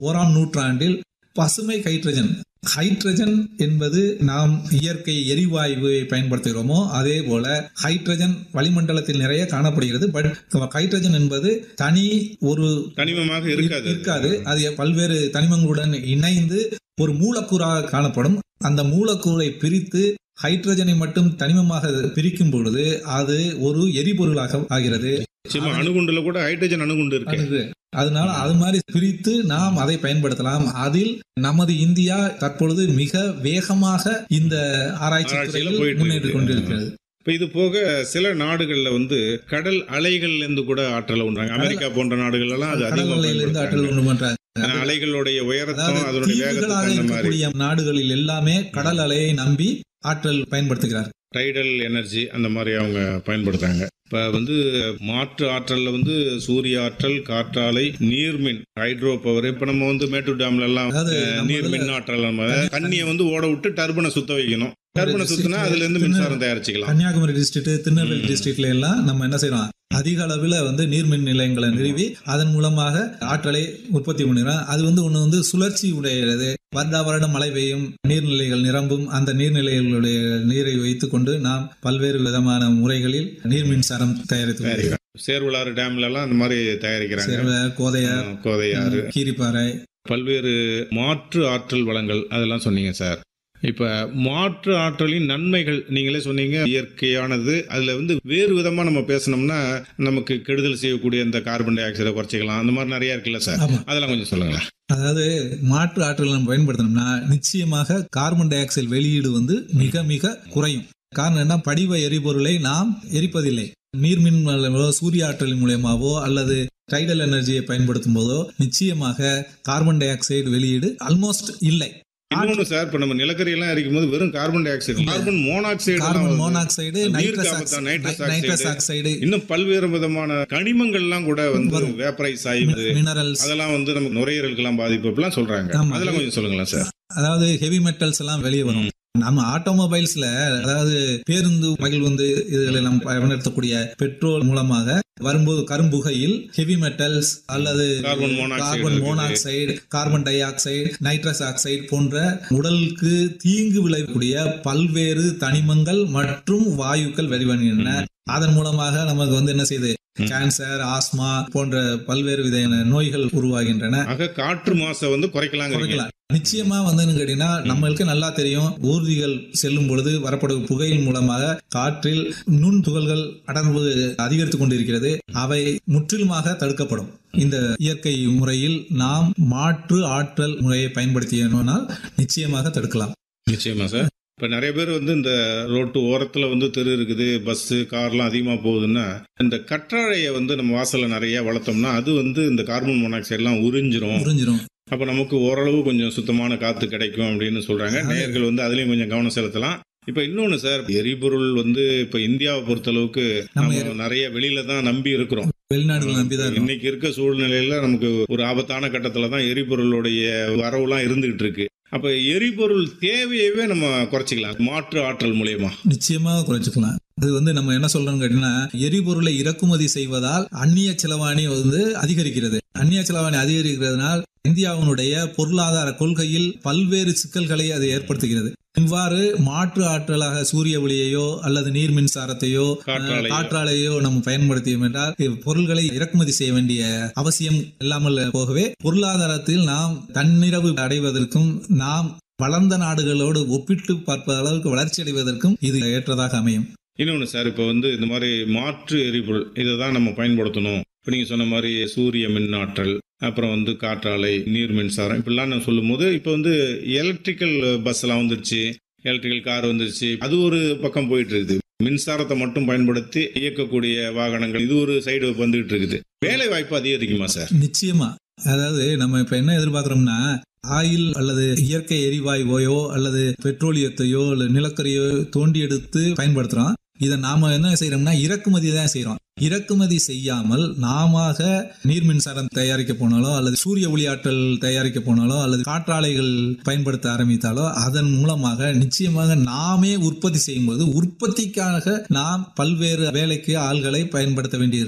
ஓராம் நூற்றாண்டில் பசுமை ஹைட்ரஜன் ஹைட்ரஜன் என்பது நாம் இயற்கை எரிவாயுவை பயன்படுத்துகிறோமோ அதே போல ஹைட்ரஜன் வளிமண்டலத்தில் நிறைய காணப்படுகிறது பட் ஹைட்ரஜன் என்பது தனி ஒரு தனிமமாக இருக்காது அது. இருக்காது அது பல்வேறு தனிமங்களுடன் இணைந்து ஒரு மூலக்கூறாக காணப்படும் அந்த மூலக்கூறை பிரித்து ஹைட்ரஜனை மட்டும் தனிமமாக பிரிக்கும் பொழுது அது ஒரு எரிபொருளாக ஆகிறது நிச்சயமா அணுகுண்டுல கூட ஹைட்ரஜன் அணுகுண்டு இருக்கு அது அதனால அது மாதிரி பிரித்து நாம் அதை பயன்படுத்தலாம் அதில் நமது இந்தியா தற்பொழுது மிக வேகமாக இந்த ஆராய்ச்சி ஆராய்ச்சியில துறையில் போயிட்டு முன்னேறி இருக்கு. கொண்டிருக்கிறது இப்ப இது போக சில நாடுகள்ல வந்து கடல் அலைகள்ல இருந்து கூட ஆற்றலை உண்டாங்க அமெரிக்கா போன்ற நாடுகள் எல்லாம் அது அதிகமா கடல்களிலிருந்து ஆற்றல் பயன்படுத்துறாங்க. உண்டு பண்றாங்க ஆனா, அலைகளுடைய உயரத்தும் அதாவது அதனுடைய தீவுகளாக வேகத்துக்கு அந்த மாதிரி இருக்கக்கூடிய நாடுகளில் எல்லாமே கடல் அலையை நம்பி ஆற்றல் பயன்படுத்துகிறார் டைடல் எனர்ஜி அந்த மாதிரி அவங்க பயன்படுத்துறாங்க இப்ப வந்து மாற்று ஆற்றல்ல வந்து சூரிய ஆற்றல் காற்றாலை நீர்மின் ஹைட்ரோ பவர் இப்ப நம்ம வந்து மேட்டூர் டேம்ல எல்லாம் அதாவது அஹ், நம்ம நீர் இதுல மின் ஆற்றல் நம்ம தண்ணியை வந்து ஓட விட்டு டர்பனை சுத்த வைக்கணும் டர்பனை சுத்தினா அதுல இருந்து மின்சாரம் தயாரிச்சுக்கலாம் கன்னியாகுமரி டிஸ்ட்ரிக்ட் திருநெல்வேலி ம். டிஸ்ட்ரிக்ட்ல எல்லாம் நம்ம என்ன செய்யறோம் அதிக அளவில் வந்து நீர்மின் நிலையங்களை நிறுவி அதன் மூலமாக ஆற்றலை உற்பத்தி பண்ணுகிறோம் அது வந்து ஒன்று வந்து சுழற்சி உடையது வருடா வருடம் மழை பெய்யும் நீர்நிலைகள் நிரம்பும் அந்த நீர்நிலைகளுடைய நீரை வைத்துக்கொண்டு நாம் பல்வேறு விதமான முறைகளில் நீர் மின்சாரம் தயாரித்து வருகிறோம். சேர்வலாறு டேம்ல எல்லாம் அந்த மாதிரி தயாரிக்கிறாங்க சேர்வையார், கோதையார் அஹ், கோதையாறு கீரிப்பாறை பல்வேறு மாற்று ஆற்றல் வளங்கள் அதெல்லாம் சொன்னீங்க சார் இப்ப மாற்று ஆற்றலின் நன்மைகள் நீங்களே சொன்னீங்க இயற்கையானது அதுல வந்து வேறு விதமா நம்ம பேசணும்னா நமக்கு கெடுதல் செய்யக்கூடிய இந்த கார்பன் டை ஆக்சைடை குறைச்சிக்கலாம் அந்த மாதிரி நிறைய இருக்குல்ல சார் ஆமா. அதெல்லாம் கொஞ்சம் சொல்லுங்களேன் அதாவது மாற்று ஆற்றல் நம்ம பயன்படுத்தணும்னா நிச்சயமாக கார்பன் டை ஆக்சைடு வெளியீடு வந்து மிக மிக குறையும் காரணம் என்ன படிவ எரிபொருளை நாம் எரிப்பதில்லை நீர்மின் மூலமோ சூரிய ஆற்றலின் மூலியமாவோ அல்லது டைடல் எனர்ஜியை பயன்படுத்தும் போதோ நிச்சயமாக கார்பன் டை ஆக்சைடு வெளியீடு ஆல்மோஸ்ட் இல்லை இன்னொன்னு சார் இப்ப நம்ம நிலக்கரி எல்லாம் எரிக்கும் போது வெறும் carbon dioxide carbon monoxide carbon monoxide நீருக்கு நைட்ரஸ் ஆபத்தான nitrous நைட்ரஸ் oxide. ஆக்சைடு இன்னும் பல்வேறு விதமான கனிமங்கள்லாம் கூட வந்து வேப்பரைஸ் ஆயிடுது மினரல்ஸ் அதெல்லாம் வந்து நமக்கு நுரையீரலுக்கெல்லாம் பாதிப்பு அப்படிலாம் சொல்றாங்க ஆமா. அதெல்லாம் கொஞ்சம் சொல்லுங்களேன் சார் அதாவது ஹெவி மெட்டல்ஸ் எல்லாம் வெளியே வரும் நம்ம ஆட்டோமொபைல்ஸ்ல அதாவது பேருந்து மகிழ்வுந்து இதுகளை நம்ம பயன்படுத்தக்கூடிய பெட்ரோல் மூலமாக வரும்போது கரும்புகையில் ஹெவி மெட்டல்ஸ் அல்லது கார்பன் monoxide கார்பன் இருக்குது. Monoxide carbon dioxide nitrous oxide போன்ற உடலுக்கு தீங்கு விளைவிக்கக்கூடிய பல்வேறு தனிமங்கள் மற்றும் வாயுக்கள் வெளிவருகின்றன அதன் மூலமாக நமக்கு வந்து என்ன செய்யுது கேன்சர் ஆஸ்மா போன்ற பல்வேறு விதையான நோய்கள் உருவாகின்றன ஆக காற்று மாசை வந்து குறைக்கலாங்க குறைக்கலாம் நிச்சயமா வந்து கேட்டீங்கன்னா நம்மளுக்கு நல்லா தெரியும் ஊர்திகள் செல்லும் பொழுது வரப்படும் புகையின் மூலமாக காற்றில் நுண் துகள்கள் அடர்வு அதிகரித்துக் கொண்டிருக்கிறது அவை முற்றிலுமாக தடுக்கப்படும் இந்த இயற்கை முறையில் நாம் மாற்று ஆற்றல் முறையை பயன்படுத்தியனால் நிச்சயமாக தடுக்கலாம் நிச்சயமா சார் இப்ப நிறைய பேர் வந்து இந்த ரோட்டு ஓரத்துல வந்து தெரு இருக்குது பஸ் கார்லாம் அதிகமா போகுதுன்னா இந்த கற்றாழையை வந்து நம்ம வாசல்ல நிறைய வளர்த்தோம்னா அது வந்து இந்த கார்பன் மோனாக்சைடு எல்லாம் உறிஞ்சிரும் புரிஞ்சிரும் அப்ப நமக்கு ஓரளவு கொஞ்சம் சுத்தமான காத்து கிடைக்கும் அப்படின்னு சொல்றாங்க நேயர்கள் வந்து அதுலயும் கொஞ்சம் கவனம் செலுத்தலாம் இப்ப இன்னொன்னு சார் எரிபொருள் வந்து இப்ப இந்தியாவை பொறுத்தளவுக்கு நம்ம நம்ம நிறைய வெளியில தான் நம்பி இருக்கிறோம் வெளிநாடுகள் நம்பிதான் இருக்கும். இன்னைக்கு இருக்க சூழ்நிலையில நமக்கு ஒரு ஆபத்தான கட்டத்துல தான் எரிபொருளுடைய வரவுலாம் இருந்துகிட்டு இருக்கு அப்ப எரிபொருள் தேவையவே நம்ம குறைச்சிக்கலாம் மாற்று ஆற்றல் மூலியமா நிச்சயமாக குறைச்சிக்கலாம் அது வந்து நம்ம என்ன சொல்றோம்னு கேட்டீங்கன்னா எரிபொருளை இறக்குமதி செய்வதால் அந்நிய செலவாணி வந்து அதிகரிக்கிறது அந்நிய செலவாணி அதிகரிக்கிறதுனால் இந்தியாவினுடைய பொருளாதார கொள்கையில் பல்வேறு சிக்கல்களை அது ஏற்படுத்துகிறது இவ்வாறு மாற்று ஆற்றலாக சூரிய ஒளியையோ அல்லது நீர் மின்சாரத்தையோ காற்றாலையோ. காற்றாலையோ நம்ம பயன்படுத்தியோம் என்றால் பொருள்களை இறக்குமதி செய்ய வேண்டிய அவசியம் இல்லாமல் போகவே பொருளாதாரத்தில் நாம் தன்னிறைவு அடைவதற்கும் நாம் வளர்ந்த நாடுகளோடு ஒப்பிட்டு பார்ப்ப அளவுக்கு வளர்ச்சி அடைவதற்கும் இது ஏற்றதாக அமையும் இன்னொன்னு சார் இப்ப வந்து இந்த மாதிரி மாற்று எரிபொருள் இதை தான் நம்ம பயன்படுத்தணும் இப்ப நீங்க சொன்ன மாதிரி சூரிய மின் ஆற்றல் அப்புறம் வந்து காற்றாலை நீர் மின்சாரம் இப்படிலாம் நான் சொல்லும் போது இப்ப வந்து எலக்ட்ரிக்கல் பஸ் எல்லாம் வந்துருச்சு எலக்ட்ரிக்கல் கார் வந்துருச்சு அது ஒரு பக்கம் போயிட்டு இருக்குது மின்சாரத்தை மட்டும் பயன்படுத்தி இயக்கக்கூடிய வாகனங்கள் இது ஒரு சைடு வந்துகிட்டு இருக்குது வேலை வாய்ப்பு அதிகரிக்குமா சார் நிச்சயமா அதாவது நம்ம இப்ப என்ன எதிர்பார்க்கிறோம்னா ஆயில் அல்லது இயற்கை எரிவாயுவையோ அல்லது பெட்ரோலியத்தையோ அல்லது நிலக்கரியோ தோண்டி எடுத்து பயன்படுத்துறோம் இதை நாம என்ன செய்யறோம்னா இறக்குமதி தான் செய்யறோம் இறக்குமதி செய்யாமல் நாம நீர் மின்சாரம் தயாரிக்க போனாலோ அல்லது சூரிய ஒளி ஆற்றல் தயாரிக்க போனாலோ அல்லது காற்றாலைகள் பயன்படுத்த ஆரம்பித்தாலோ அதன் மூலமாக நிச்சயமாக நாமே உற்பத்தி செய்யும் போது உற்பத்திக்காக நாம் பல்வேறு வேலைக்கு ஆள்களை பயன்படுத்த வேண்டியிருக்கும்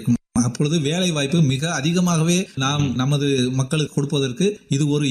அப்பொழுது வேலை வாய்ப்பு மிக அதிகமாகவே நாம் நமது மக்களுக்கு கொடுப்பதற்கு இது ஒரு